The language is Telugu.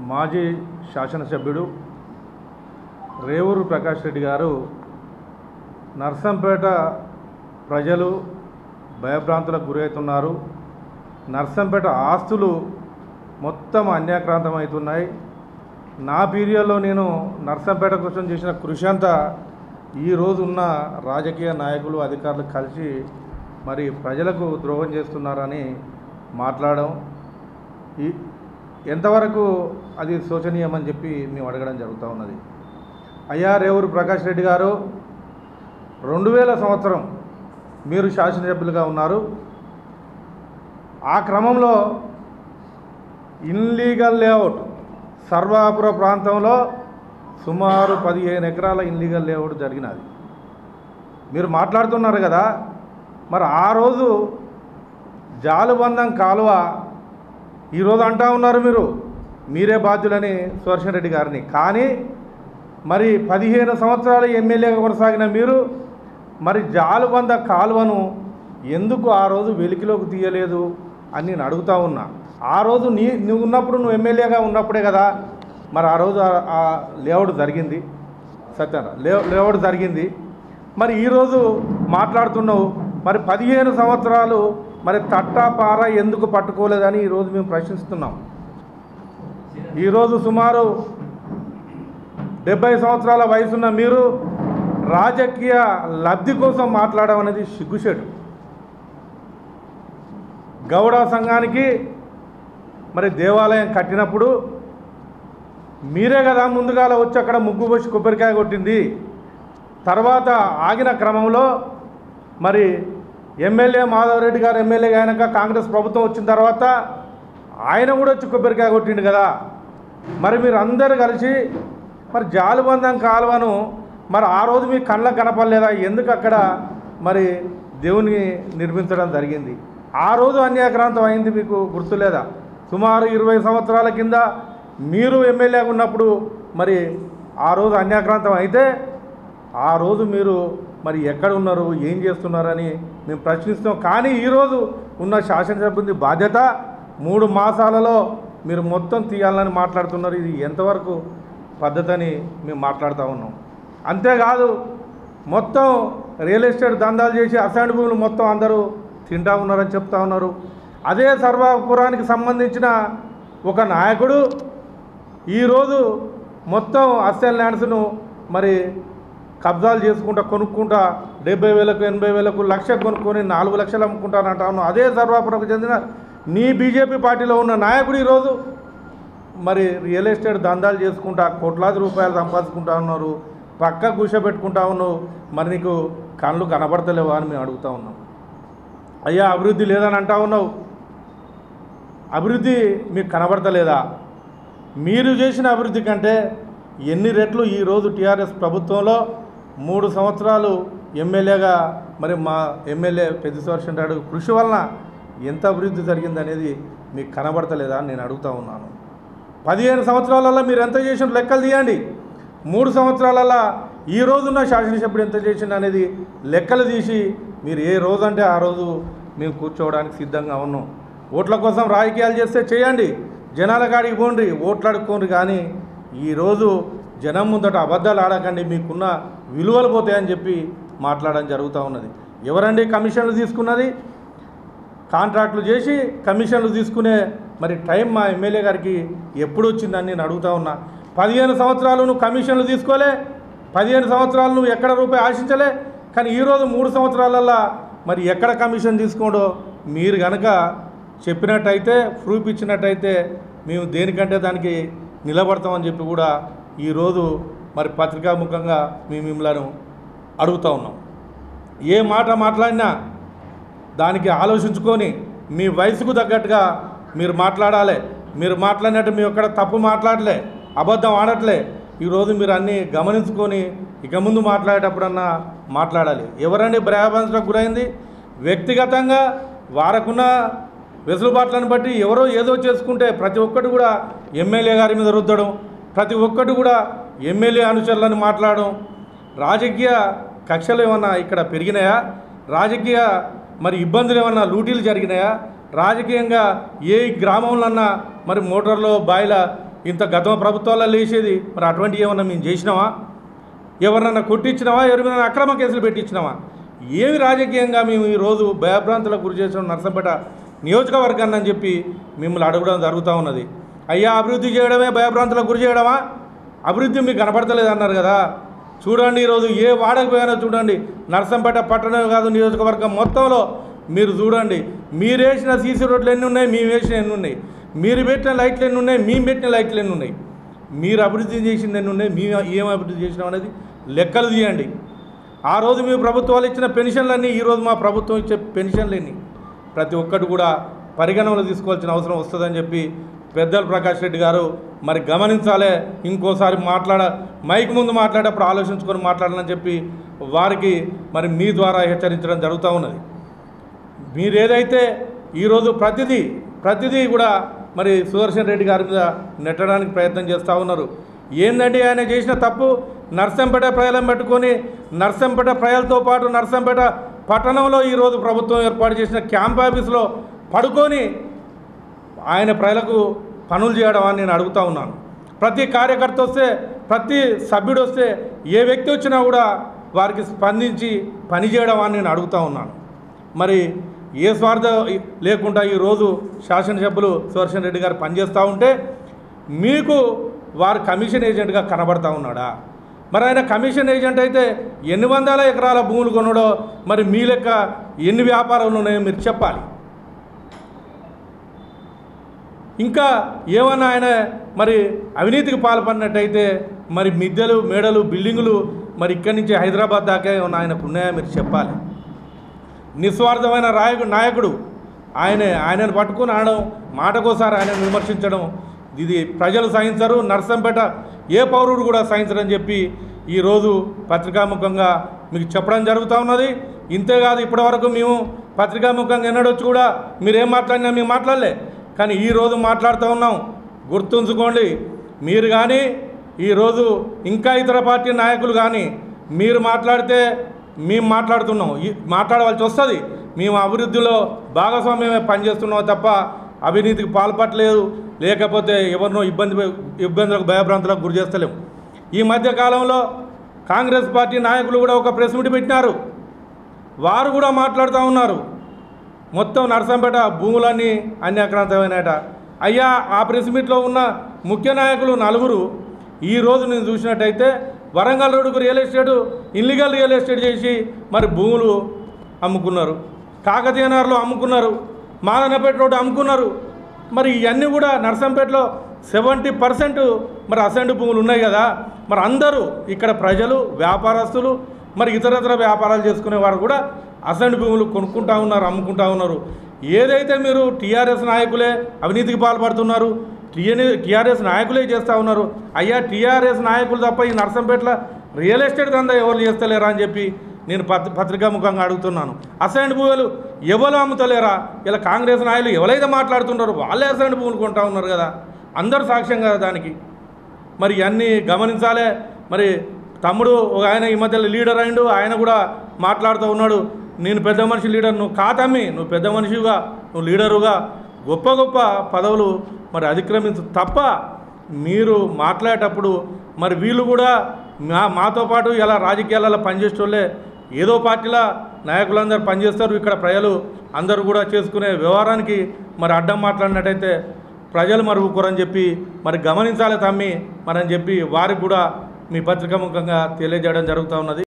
మాజీ శాసనసభ్యుడు రేవూరు ప్రకాష్ రెడ్డి గారు నర్సంపేట ప్రజలు భయభ్రాంతులకు గురవుతున్నారు నర్సంపేట ఆస్తులు మొత్తం అన్యాక్రాంతం అవుతున్నాయి నా పీరియడ్లో నేను నర్సంపేట కోసం చేసిన కృషి అంతా ఈరోజు ఉన్న రాజకీయ నాయకులు అధికారులు కలిసి మరి ప్రజలకు ద్రోహం చేస్తున్నారని మాట్లాడడం ఈ ఎంతవరకు అది శోచనీయమని చెప్పి మేము అడగడం జరుగుతూ ఉన్నది అయ్యా రేవూరు ప్రకాష్ రెడ్డి గారు రెండు వేల సంవత్సరం మీరు శాసనసభ్యులుగా ఉన్నారు ఆ క్రమంలో ఇన్లీగల్ లేఅవుట్ సర్వాపుర ప్రాంతంలో సుమారు పదిహేను ఎకరాల ఇన్లీగల్ లేఅవుట్ జరిగినది మీరు మాట్లాడుతున్నారు కదా మరి ఆ రోజు జాలుబంధం కాలువ ఈరోజు అంటా ఉన్నారు మీరు మీరే బాధ్యులని సుదర్శన్ రెడ్డి గారిని కానీ మరి పదిహేను సంవత్సరాలు ఎమ్మెల్యేగా కొనసాగిన మీరు మరి జాలుబంద కాలువను ఎందుకు ఆ రోజు వెలికిలోకి తీయలేదు అని నేను అడుగుతా ఉన్నా ఆ రోజు నీ నువ్వు ఉన్నప్పుడు నువ్వు ఎమ్మెల్యేగా ఉన్నప్పుడే కదా మరి ఆ రోజు ఆ- ఆ లేఅవుట్ జరిగింది సత్యన లే లేఅవుట్ జరిగింది మరి ఈరోజు మాట్లాడుతున్నావు మరి పదిహేను సంవత్సరాలు మరి తట్టా పార ఎందుకు పట్టుకోలేదని ఈరోజు మేము ప్రశ్నిస్తున్నాం ఈరోజు సుమారు డెబ్బై సంవత్సరాల వయసున్న మీరు రాజకీయ లబ్ధి కోసం మాట్లాడడం అనేది సిగ్గుచేటు గౌడ సంఘానికి మరి దేవాలయం కట్టినప్పుడు మీరే కదా ముందుగాల వచ్చి అక్కడ ముగ్గు పోసి కొబ్బరికాయ కొట్టింది తర్వాత ఆగిన క్రమంలో మరి ఎమ్మెల్యే మాధవరెడ్డి గారు ఎమ్మెల్యే అయినాక కాంగ్రెస్ ప్రభుత్వం వచ్చిన తర్వాత ఆయన కూడా వచ్చి కొబ్బరికాయ కొట్టిండు కదా మరి మీరు అందరు కలిసి మరి జాలుబంధం కాలువను మరి ఆ రోజు మీ కళ్ళకు కనపడలేదా ఎందుకు అక్కడ మరి దేవుని నిర్మించడం జరిగింది ఆ రోజు అన్యాక్రాంతం అయింది మీకు గుర్తులేదా సుమారు ఇరవై సంవత్సరాల కింద మీరు ఎమ్మెల్యేగా ఉన్నప్పుడు మరి ఆ రోజు అన్యాక్రాంతం అయితే ఆ రోజు మీరు మరి ఎక్కడ ఉన్నారు ఏం చేస్తున్నారని మేము ప్రశ్నిస్తాం కానీ ఈరోజు ఉన్న శాసనసభ్యుని బాధ్యత మూడు మాసాలలో మీరు మొత్తం తీయాలని మాట్లాడుతున్నారు ఇది ఎంతవరకు పద్ధతి అని మేము మాట్లాడుతూ ఉన్నాం అంతేకాదు మొత్తం రియల్ ఎస్టేట్ దందాలు చేసి అసైన్ భూములు మొత్తం అందరూ తింటా ఉన్నారని చెప్తా ఉన్నారు అదే సర్వాపురానికి సంబంధించిన ఒక నాయకుడు ఈరోజు మొత్తం అస్సెల్ ల్యాండ్స్ను మరి కబ్జాలు చేసుకుంటా కొనుక్కుంటా డెబ్బై వేలకు ఎనభై వేలకు లక్ష కొనుక్కొని నాలుగు లక్షలు అమ్ముకుంటానంటాను అదే సర్వాపురకు చెందిన నీ బీజేపీ పార్టీలో ఉన్న నాయకుడు ఈరోజు మరి రియల్ ఎస్టేట్ దందాలు చేసుకుంటా కోట్లాది రూపాయలు సంపాదించుకుంటా ఉన్నారు పక్క కూర్చోబెట్టుకుంటా ఉన్నావు మరి నీకు కళ్ళు కనబడతలేవా అని మేము అడుగుతా ఉన్నాం అయ్యా అభివృద్ధి లేదని అంటా ఉన్నావు అభివృద్ధి మీకు కనబడతలేదా మీరు చేసిన అభివృద్ధి కంటే ఎన్ని రెట్లు ఈరోజు టీఆర్ఎస్ ప్రభుత్వంలో మూడు సంవత్సరాలు ఎమ్మెల్యేగా మరి మా ఎమ్మెల్యే పెద్దసువర్షన్ రాడు కృషి వలన ఎంత అభివృద్ధి జరిగిందనేది మీకు కనబడతలేదా అని నేను అడుగుతా ఉన్నాను పదిహేను సంవత్సరాలలో మీరు ఎంత చేసిన లెక్కలు తీయండి మూడు సంవత్సరాలలో ఈ రోజున్న శాసనసభ్యుడు ఎంత చేసిండు అనేది లెక్కలు తీసి మీరు ఏ రోజు అంటే ఆ రోజు మేము కూర్చోవడానికి సిద్ధంగా ఉన్నాం ఓట్ల కోసం రాజకీయాలు చేస్తే చేయండి జనాల కాడికి పోండి ఓట్లు అడుక్కోండి కానీ ఈరోజు జనం ముందట అబద్ధాలు ఆడకండి మీకున్న విలువలు పోతాయని చెప్పి మాట్లాడడం జరుగుతూ ఉన్నది ఎవరండి కమిషన్లు తీసుకున్నది కాంట్రాక్టులు చేసి కమిషన్లు తీసుకునే మరి టైం మా ఎమ్మెల్యే గారికి ఎప్పుడు వచ్చిందని నేను అడుగుతా ఉన్నా పదిహేను సంవత్సరాలు నువ్వు కమిషన్లు తీసుకోలే పదిహేను సంవత్సరాలు నువ్వు ఎక్కడ రూపాయి ఆశించలే కానీ ఈరోజు మూడు సంవత్సరాలల్లా మరి ఎక్కడ కమిషన్ తీసుకోడో మీరు కనుక చెప్పినట్టయితే ప్రూఫ్ ఇచ్చినట్టయితే మేము దేనికంటే దానికి నిలబడతామని చెప్పి కూడా ఈరోజు మరి పత్రికాముఖంగా మేము మిమ్మల్ని అడుగుతా ఉన్నాం ఏ మాట మాట్లాడినా దానికి ఆలోచించుకొని మీ వయసుకు తగ్గట్టుగా మీరు మాట్లాడాలి మీరు మాట్లాడినట్టు మీ ఒక్కడ తప్పు మాట్లాడలే అబద్ధం ఆడట్లే ఈరోజు మీరు అన్నీ గమనించుకొని ఇక ముందు మాట్లాడేటప్పుడన్నా మాట్లాడాలి ఎవరండి భయాబంధకు గురైంది వ్యక్తిగతంగా వారకున్న వెసులుబాట్లను బట్టి ఎవరో ఏదో చేసుకుంటే ప్రతి ఒక్కటి కూడా ఎమ్మెల్యే గారి మీద రుద్దడం ప్రతి ఒక్కటి కూడా ఎమ్మెల్యే అనుచరులను మాట్లాడడం రాజకీయ కక్షలు ఏమన్నా ఇక్కడ పెరిగినాయా రాజకీయ మరి ఇబ్బందులు ఏమన్నా లూటీలు జరిగినాయా రాజకీయంగా ఏ గ్రామంలో మరి మోటార్లో బాయిల ఇంత గత ప్రభుత్వాలలో లేచేది మరి అటువంటి ఏమన్నా మేము చేసినావా ఎవరినన్నా కొట్టించినావా ఎవరి మీద అక్రమ కేసులు పెట్టించినావా ఏమి రాజకీయంగా మేము ఈరోజు భయభ్రాంతులకు గురి చేసిన నర్సంపేట నియోజకవర్గాన్ని అని చెప్పి మిమ్మల్ని అడగడం జరుగుతూ ఉన్నది అయ్యా అభివృద్ధి చేయడమే భయభ్రాంతులకు గురి చేయడమా అభివృద్ధి మీకు కనపడతలేదు అన్నారు కదా చూడండి ఈరోజు ఏ వాడకు పోయినా చూడండి నర్సంపేట పట్టణం కాదు నియోజకవర్గం మొత్తంలో మీరు చూడండి మీరు వేసిన సీసీ రోడ్లు ఎన్ని ఉన్నాయి మేము వేసిన ఎన్ని ఉన్నాయి మీరు పెట్టిన లైట్లు ఎన్ని ఉన్నాయి మేము పెట్టిన లైట్లు ఎన్ని ఉన్నాయి మీరు అభివృద్ధి చేసింది ఎన్ని ఉన్నాయి మేము ఏం అభివృద్ధి చేసినాం అనేది లెక్కలు తీయండి ఆ రోజు మీ ప్రభుత్వాలు ఇచ్చిన పెన్షన్లన్నీ ఈరోజు మా ప్రభుత్వం ఇచ్చే పెన్షన్లన్నీ ప్రతి ఒక్కటి కూడా పరిగణనలో తీసుకోవాల్సిన అవసరం వస్తుందని చెప్పి పెద్దలు ప్రకాష్ రెడ్డి గారు మరి గమనించాలే ఇంకోసారి మాట్లాడ మైక్ ముందు మాట్లాడేటప్పుడు ఆలోచించుకొని మాట్లాడాలని చెప్పి వారికి మరి మీ ద్వారా హెచ్చరించడం జరుగుతూ ఉన్నది మీరు ఏదైతే ఈరోజు ప్రతిదీ ప్రతిదీ కూడా మరి సుదర్శన్ రెడ్డి గారి మీద నెట్టడానికి ప్రయత్నం చేస్తూ ఉన్నారు ఏందండి ఆయన చేసిన తప్పు నర్సంపేట ప్రజలను పెట్టుకొని నర్సంపేట ప్రజలతో పాటు నర్సంపేట పట్టణంలో ఈరోజు ప్రభుత్వం ఏర్పాటు చేసిన క్యాంప్ ఆఫీస్లో పడుకొని ఆయన ప్రజలకు పనులు చేయడం అని నేను అడుగుతా ఉన్నాను ప్రతి కార్యకర్త వస్తే ప్రతి సభ్యుడు వస్తే ఏ వ్యక్తి వచ్చినా కూడా వారికి స్పందించి పని చేయడం అని నేను అడుగుతా ఉన్నాను మరి ఏ స్వార్థ లేకుండా ఈరోజు శాసనసభ్యులు సుదర్శన్ రెడ్డి గారు పనిచేస్తూ ఉంటే మీకు వారు కమిషన్ ఏజెంట్గా కనబడతా ఉన్నాడా మరి ఆయన కమిషన్ ఏజెంట్ అయితే ఎన్ని వందల ఎకరాల భూములు కొనడో మరి మీ లెక్క ఎన్ని వ్యాపారాలు ఉన్నాయో మీరు చెప్పాలి ఇంకా ఏమన్నా ఆయన మరి అవినీతికి పాల్పడినట్టయితే మరి మిద్దెలు మేడలు బిల్డింగులు మరి ఇక్కడి నుంచి హైదరాబాద్ దాకా ఏమన్నా ఆయనకు ఉన్నాయా మీరు చెప్పాలి నిస్వార్థమైన రాయకుడు నాయకుడు ఆయనే ఆయనను పట్టుకుని ఆడడం మాటకోసారి ఆయనను విమర్శించడం ఇది ప్రజలు సహించరు నర్సంపేట ఏ పౌరుడు కూడా సహించరని చెప్పి ఈరోజు పత్రికాముఖంగా మీకు చెప్పడం జరుగుతూ ఉన్నది ఇంతేకాదు ఇప్పటివరకు మేము పత్రికాముఖంగా ఎన్నడొచ్చు కూడా మీరేం మాట్లాడినా మేము మాట్లాడలే కానీ ఈరోజు మాట్లాడుతూ ఉన్నాం గుర్తుంచుకోండి మీరు కానీ ఈరోజు ఇంకా ఇతర పార్టీ నాయకులు కానీ మీరు మాట్లాడితే మేము మాట్లాడుతున్నాం ఈ మాట్లాడవలసి వస్తుంది మేము అభివృద్ధిలో భాగస్వామ్యమే పనిచేస్తున్నాం తప్ప అవినీతికి పాల్పట్టలేదు లేకపోతే ఎవరినో ఇబ్బంది ఇబ్బందులకు భయభ్రాంతులకు గురి చేస్తలేము ఈ మధ్య కాలంలో కాంగ్రెస్ పార్టీ నాయకులు కూడా ఒక ప్రెస్ మీట్ పెట్టినారు వారు కూడా మాట్లాడుతూ ఉన్నారు మొత్తం నర్సంపేట భూములన్నీ అన్యాక్రాంతమైనట అయ్యా ఆ ప్రెస్ మీట్లో ఉన్న ముఖ్య నాయకులు నలుగురు ఈ రోజు నేను చూసినట్టయితే వరంగల్ రోడ్డుకు real estate illegal real estate చేసి మరి భూములు అమ్ముకున్నారు కాకతీయనగర్లో అమ్ముకున్నారు మాదనపేట రోడ్డు అమ్ముకున్నారు మరి ఇవన్నీ కూడా నర్సంపేటలో సెవెంటీ పర్సెంట్ మరి అసెంట్ భూములు ఉన్నాయి కదా మరి అందరూ ఇక్కడ ప్రజలు వ్యాపారస్తులు మరి ఇతరతర వ్యాపారాలు చేసుకునే వారు కూడా అసెంట్ భూములు కొనుక్కుంటా ఉన్నారు అమ్ముకుంటా ఉన్నారు ఏదైతే మీరు టీఆర్ఎస్ నాయకులే అవినీతికి పాల్పడుతున్నారు టీఎన్ టీఆర్ఎస్ నాయకులే చేస్తూ ఉన్నారు అయ్యా టీఆర్ఎస్ నాయకులు తప్ప ఈ నర్సంపేటలో రియల్ ఎస్టేట్ దందా ఎవరు చేస్తలేరా అని చెప్పి నేను పత్ర పత్రికాముఖంగా అడుగుతున్నాను అసైన్ భూములు ఎవరు అమ్ముతలేరా ఇలా కాంగ్రెస్ నాయకులు ఎవరైతే మాట్లాడుతున్నారో వాళ్ళే అసైన్ భూములు కొంటా ఉన్నారు కదా అందరూ సాక్ష్యం కదా దానికి మరి ఇవన్నీ గమనించాలే మరి తమ్ముడు ఒక ఆయన ఈ మధ్యలో లీడర్ అయిండు ఆయన కూడా మాట్లాడుతూ ఉన్నాడు నేను పెద్ద మనిషి లీడర్ నువ్వు కాతమ్మి నువ్వు పెద్ద మనిషిగా నువ్వు లీడరుగా గొప్ప గొప్ప పదవులు మరి అతిక్రమించు తప్ప మీరు మాట్లాడేటప్పుడు మరి వీళ్ళు కూడా మా మాతో పాటు ఇలా రాజకీయాలలో పనిచేసేటోళ్ళే ఏదో పార్టీల నాయకులందరూ పనిచేస్తారు ఇక్కడ ప్రజలు అందరూ కూడా చేసుకునే వ్యవహారానికి మరి అడ్డం మాట్లాడినట్టయితే ప్రజలు మరి ఊరుకోరని చెప్పి మరి గమనించాలి తమ్మి మరి అని చెప్పి వారికి కూడా మీ పత్రికా ముఖంగా తెలియజేయడం జరుగుతూ ఉన్నది